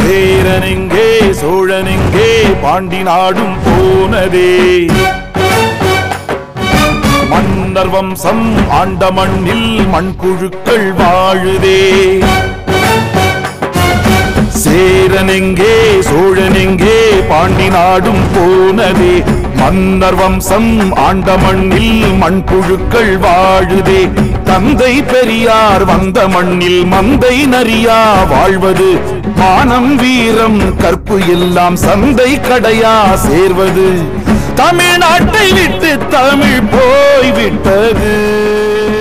சேரனெங்கே சோழனெங்கே பாண்டி நாடும் போனதே மன்னர் வம்சம் ஆண்ட மண்ணில் மண்புழுக்கள் வாழுதே சேரனெங்கே சோழனெங்கே பாண்டி நாடும் போனதே மன்னர் வம்சம் ஆண்ட மண்ணில் மண்புழுக்கள் வாழுதே தந்தை பெரியார் வந்த மண்ணில் மந்தை நரியா வாழ்வது மானம் வீரம் கற்பு எல்லாம் சந்தை கடையா சேர்வது தமிழ்நாட்டை விட்டு தமிழ் போய்விட்டது